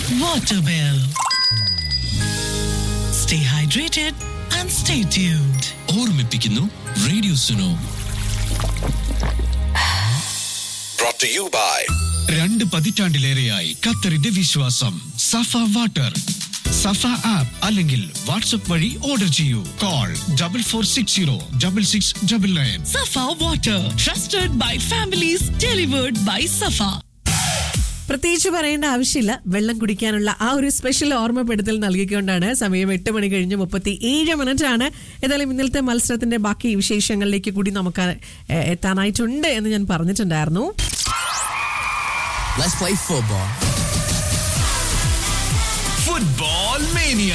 Waterwell. Stay hydrated and stay tuned. ഓർമ്മിപ്പിക്കുന്നു radio Suno brought to you by രണ്ട് പതിറ്റാണ്ടിലേറെയായി ഖത്തറിന്റെ വിശ്വാസം സഫ വാട്ടർ സഫ ആപ്പ് അല്ലെങ്കിൽ വാട്സ്ആപ്പ് വഴി ഓർഡർ ചെയ്യൂ call double four six zero double six double nine Safa Water, trusted by families, delivered by Safa. പ്രത്യേകിച്ച് പറയേണ്ട ആവശ്യമില്ല വെള്ളം കുടിക്കാനുള്ള ആ ഒരു സ്പെഷ്യൽ ഓർമ്മപ്പെടുത്തൽ നൽകിക്കൊണ്ടാണ് സമയം എട്ട് മണി കഴിഞ്ഞ് മുപ്പത്തി ഏഴ് മിനിറ്റ് ആണ് ഏതായാലും ഇന്നലത്തെ മത്സരത്തിന്റെ ബാക്കി വിശേഷങ്ങളിലേക്ക് കൂടി നമുക്ക് എ, എത്താനായിട്ടുണ്ട് എന്ന് ഞാൻ പറഞ്ഞിട്ടുണ്ടായിരുന്നു Let's play football. Football mania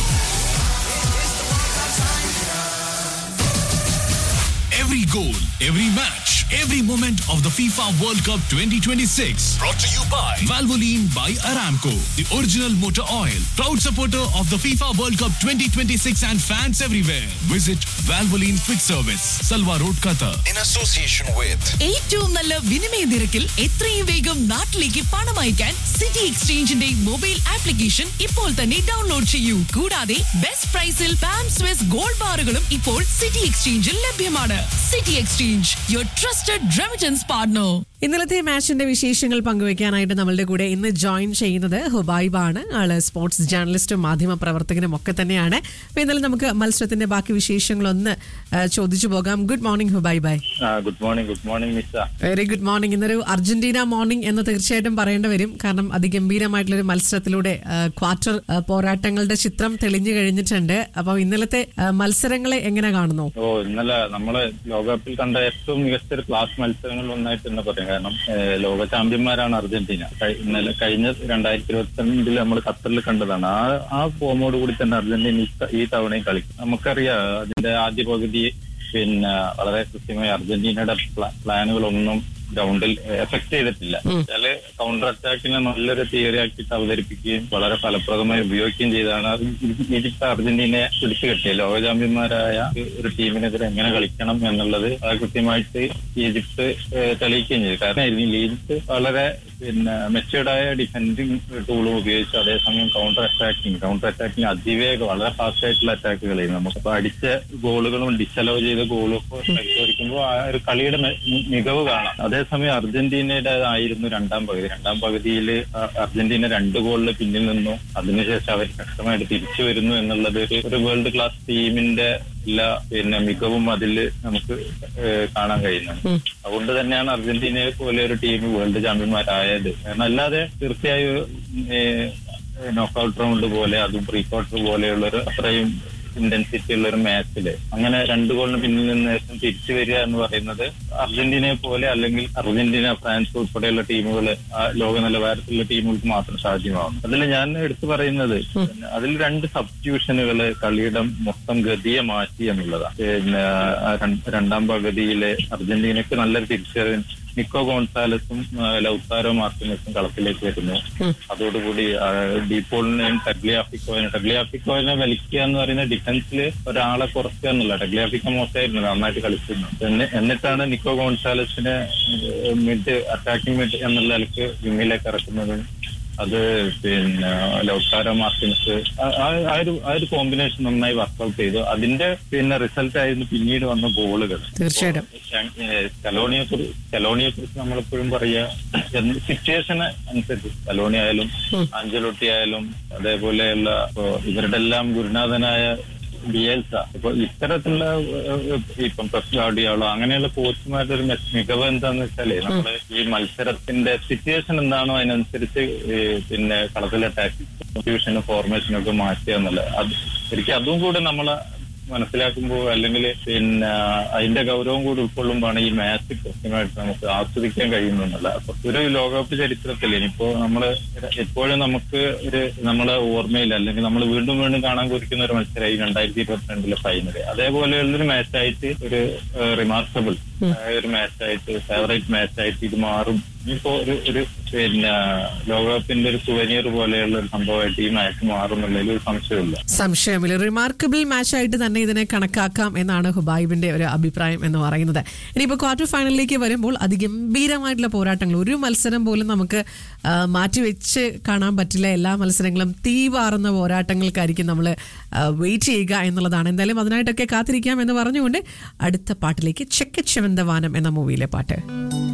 Every goal, every match, every moment of the FIFA World Cup 2026. brought to you by Valvoline by Aramco, the original motor oil, proud supporter of the FIFA World Cup 2026 and fans everywhere. Visit Valvoline Quick Service, Salwa Road, Qatar. in association with ഏറ്റവും നല്ല വിനിമയ നിരക്കിൽ എത്രയും വേഗം നാട്ടിലേക്ക് പണം അയക്കാൻ city എക്സ്ചേഞ്ചിന്റെ mobile application ഇപ്പോൾ തന്നെ ഡൗൺലോഡ് ചെയ്യൂ കൂടാതെ ബെസ്റ്റ് പ്രൈസിൽ പാം സ്വിസ് ഗോൾഡ് ബാറുകളും ഇപ്പോൾ സിറ്റി എക്സ്ചേഞ്ചിൽ ലഭ്യമാണ് city exchange your trusted remittance partner ഇന്നലത്തെ മാച്ചിന്റെ വിശേഷങ്ങൾ പങ്കുവെക്കാനായിട്ട് നമ്മളുടെ കൂടെ ഇന്ന് ജോയിൻ ചെയ്യുന്നത് ഹുബൈബാണ് ആള് സ്പോർട്സ് ജേർണലിസ്റ്റും മാധ്യമ പ്രവർത്തകനും ഒക്കെ തന്നെയാണ് അപ്പൊ ഇന്നലെ നമുക്ക് മത്സരത്തിന്റെ ബാക്കി വിശേഷങ്ങളൊന്ന് ആ, ചോദിച്ചു പോകാം ഗുഡ് മോർണിംഗ് ഹുബൈ bye good morning good morning മിസ്സ വെരി ഗുഡ് മോർണിംഗ് ഇന്നൊരു അർജന്റീന മോർണിംഗ് എന്ന് തീർച്ചയായിട്ടും പറയേണ്ടി വരും കാരണം അതിഗംഭീരമായിട്ടുള്ള ഒരു മത്സരത്തിലൂടെ ആ, ക്വാർട്ടർ ആ, പോരാട്ടങ്ങളുടെ ചിത്രം തെളിഞ്ഞു കഴിഞ്ഞിട്ടുണ്ട് അപ്പൊ ഇന്നലത്തെ ആ, മത്സരങ്ങളെ എങ്ങനെ കാണുന്നു ഓ ഇന്നലെ നമ്മള് ലോകകപ്പിൽ കണ്ട ഏറ്റവും മികച്ച ഒരു ക്ലാസ് മത്സരങ്ങളിൽ ഒന്നായിട്ട് തന്നെ പറയാം കാരണം ഏഹ്, ലോക ചാമ്പ്യന്മാരാണ് അർജന്റീന കഴി- ഇന്നലെ കഴിഞ്ഞ രണ്ടായിരത്തി ഇരുപത്തി രണ്ടിൽ നമ്മൾ ഖത്തറിൽ കണ്ടതാണ് ആ ആ ഫോമോട് കൂടി തന്നെ അർജന്റീന ഈ ത- ഈ തവണയും കളിക്കും നമുക്കറിയാം അതിന്റെ ആദ്യ പകുതി പിന്നെ വളരെ കൃത്യമായി അർജന്റീനയുടെ പ്ലാ- പ്ലാനുകളൊന്നും ഗ്രൗണ്ടിൽ എഫക്ട് ചെയ്തിട്ടില്ല ചില കൗണ്ടർ അറ്റാക്കിനെ നല്ലൊരു തിയറി ആക്കിയിട്ട് അവതരിപ്പിക്കുകയും വളരെ ഫലപ്രദമായി ഉപയോഗിക്കുകയും ചെയ്താണ് ഈജിപ്ത് അർജന്റീനയെ പിടിച്ചു കെട്ടിയത് ലോക ചാമ്പ്യന്മാരായ ഒരു ടീമിനെതിരെ എങ്ങനെ കളിക്കണം എന്നുള്ളത് അത് കൃത്യമായിട്ട് ഈജിപ്ത് ഏഹ്, തെളിയിക്കുകയും ചെയ്തു കാരണം ഈജിപ്ത് വളരെ പിന്നെ മെച്ചേർഡായ ഡിഫെൻഡിങ് ടൂളും ഉപയോഗിച്ച് അതേസമയം കൗണ്ടർ അറ്റാക്കിങ് കൗണ്ടർ അറ്റാക്കിങ് അതിവേഗം വളരെ ഫാസ്റ്റ് ആയിട്ടുള്ള അറ്റാക്കുകൾ ചെയ്യും നമുക്കിപ്പോ അടിച്ച ഗോളുകളും ഡിസലവ് ചെയ്ത ഗോളും ഒക്കെ പരിശോധിക്കുമ്പോൾ ആ ഒരു കളിയുടെ മെ- മികവ് കാണാം അതേസമയം അർജന്റീനയുടെ ആയിരുന്നു രണ്ടാം പകുതി രണ്ടാം പകുതിയിൽ അർജന്റീന രണ്ട് ഗോളിൽ പിന്നിൽ നിന്നു അതിനുശേഷം അവർ ശക്തമായിട്ട് തിരിച്ചു വരുന്നു എന്നുള്ളത് ഒരു- ഒരു വേൾഡ് ക്ലാസ് ടീമിന്റെ എല്ലാ പിന്നെ മികവും അതിൽ നമുക്ക് ഏഹ്, കാണാൻ കഴിയുന്നുണ്ട് അതുകൊണ്ട് തന്നെയാണ് അർജന്റീനയെ പോലെ ഒരു ടീം വേൾഡ് ചാമ്പ്യന്മാരായത് കാരണം അല്ലാതെ തീർച്ചയായും നോക്കൌട്ട് റൗണ്ട് പോലെ അതും പ്രീ ക്വാർട്ടർ പോലെയുള്ള ഒരു അത്രയും ഇന്റൻസിറ്റി ഉള്ള ഒരു മാച്ചില് അങ്ങനെ രണ്ട് ഗോളിന് പിന്നിൽ നിന്ന് ശേഷം തിരിച്ചു വരിക എന്ന് പറയുന്നത് അർജന്റീനയെ പോലെ അല്ലെങ്കിൽ അർജന്റീന ഫ്രാൻസ് ഉൾപ്പെടെയുള്ള ടീമുകൾ ലോക നിലവാരത്തിലുള്ള ടീമുകൾക്ക് മാത്രം സാധ്യമാവും അതിൽ ഞാൻ എടുത്തു പറയുന്നത് അതിൽ രണ്ട് സബ്സ്റ്റിറ്റ്യൂഷനുകൾ കളിയുടെ മൊത്തം ഗതിയെ മാറ്റി എന്നുള്ളതാണ് പിന്നെ ആ രണ്ട് രണ്ടാം പകുതിയിലെ അർജന്റീനയ്ക്ക് നല്ലൊരു തിരിച്ചറിവ് നിക്കോ ഗോൺസാലസും ആ, ലൗത്താരോ മാർട്ടിനസും കളത്തിലേക്ക് വരുന്നു അതോടുകൂടി ആ, ഡീപോളിനെയും ടഗ്ലിയാഫിക്കോനെ ടഗ്ലിയാഫിക്കോനെ വലിക്കുക എന്ന് പറയുന്ന ഡിഫൻസിൽ ഒരാളെ കുറയ്ക്കുക എന്നുള്ള ടഗ്ലിയാഫിക്കോ മോശമായിരുന്നു നന്നായിട്ട് കളിച്ചിരുന്നു എന്നി- എന്നിട്ടാണ് നിക്കോ ഗോൺസാലസിനെ മിഡ് അറ്റാക്കിംഗ് മിഡ് എന്നുള്ള നിലക്ക് വിങ്ങിലേക്ക് ഇറക്കുന്നതും അത് പിന്നെ ലൗത്താരോ മാർട്ടിൻസ് ആ- ആ- ആ ഒരു ആ ഒരു കോമ്പിനേഷൻ നന്നായി വർക്ക്ഔട്ട് ചെയ്തു അതിന്റെ പിന്നെ റിസൾട്ട് ആയിരുന്നു പിന്നീട് വന്ന ഗോളുകൾ തീർച്ചയായിട്ടും. കലോണിയെ കുറിച്ച് കലോണിയെ കുറിച്ച് നമ്മളെപ്പോഴും പറയുക സിറ്റുവേഷന് അനുസരിച്ച് കലോണി ആയാലും അഞ്ചലോട്ടി ആയാലും അതേപോലെയുള്ള ഇപ്പൊ ഇവരുടെ എല്ലാം ഗുരുനാഥനായ ബിയൽസ ഇപ്പൊ ഇത്തരത്തിലുള്ള ഏഹ്, ഇപ്പം പെപ് ഗാർഡിയോളോ അങ്ങനെയുള്ള കോച്ചുമാരുടെ ഒരു മെ- മികവ് എന്താന്ന് വെച്ചാല് നമ്മള് ഈ മത്സരത്തിന്റെ സിറ്റുവേഷൻ എന്താണോ അതിനനുസരിച്ച് ഈ പിന്നെ കളത്തിലെ ടാക്ടിക്സ് സിറ്റുവേഷനും ഫോർമേഷനും ഒക്കെ മാറ്റുക എന്നുള്ളത് അത് ശരിക്കും അതും കൂടെ നമ്മളെ മനസ്സിലാക്കുമ്പോൾ അല്ലെങ്കിൽ പിന്നെ അതിന്റെ ഗൗരവം കൂടി ഉൾക്കൊള്ളുമ്പോഴാണ് ഈ മാച്ച് കൃത്യമായിട്ട് നമുക്ക് ആസ്വദിക്കാൻ കഴിയുന്നുണ്ടല്ല അപ്പൊ ഒരു ലോകകപ്പ് ചരിത്രത്തിൽ ഇനിയിപ്പോ നമ്മള് എപ്പോഴും നമുക്ക് ഒരു നമ്മളെ ഓർമ്മയിൽ അല്ലെങ്കിൽ നമ്മൾ വീണ്ടും വീണ്ടും കാണാൻ കുറിക്കുന്ന ഒരു മത്സരമായി രണ്ടായിരത്തി ഇരുപത്തിരണ്ടിലെ ഫൈനല് അതേപോലെയുള്ളൊരു മാച്ചായിട്ട് ഒരു റിമാർക്കബിൾ ആയ ഒരു മാച്ചായിട്ട് ഫേവറേറ്റ് മാച്ചായിട്ട് ഇത് മാറും ഇനിയിപ്പോ ഒരു ഒരു പിന്നെ ലോകകപ്പിന്റെ ഒരു സുവനിയർ പോലെയുള്ള ഒരു സംഭവമായിട്ട് ഈ മാച്ച് മാറും എന്നുള്ളതിൽ ഒരു സംശയമില്ല സംശയമില്ല റിമാർക്കബിൾ മാച്ച് ആയിട്ട് തന്നെ ഇതിനെ കണക്കാക്കാം എന്നാണ് ഹുബൈബിന്റെ ഒരു അഭിപ്രായം എന്ന് പറയുന്നത് ഇനിയിപ്പോൾ ക്വാർട്ടർ ഫൈനലിലേക്ക് വരുമ്പോൾ അതിഗംഭീരമായിട്ടുള്ള പോരാട്ടങ്ങൾ ഒരു മത്സരം പോലും നമുക്ക് ആ, മാറ്റിവെച്ച് കാണാൻ പറ്റില്ല എല്ലാ മത്സരങ്ങളും തീ പാറുന്ന പോരാട്ടങ്ങൾക്കായിരിക്കും നമ്മൾ വെയിറ്റ് ചെയ്യുക എന്നുള്ളതാണ് എന്തായാലും അതിനായിട്ടൊക്കെ കാത്തിരിക്കാം എന്ന് പറഞ്ഞുകൊണ്ട് അടുത്ത പാട്ടിലേക്ക് ചെക്കച്ചവന്ത വാനം എന്ന മൂവിയിലെ പാട്ട്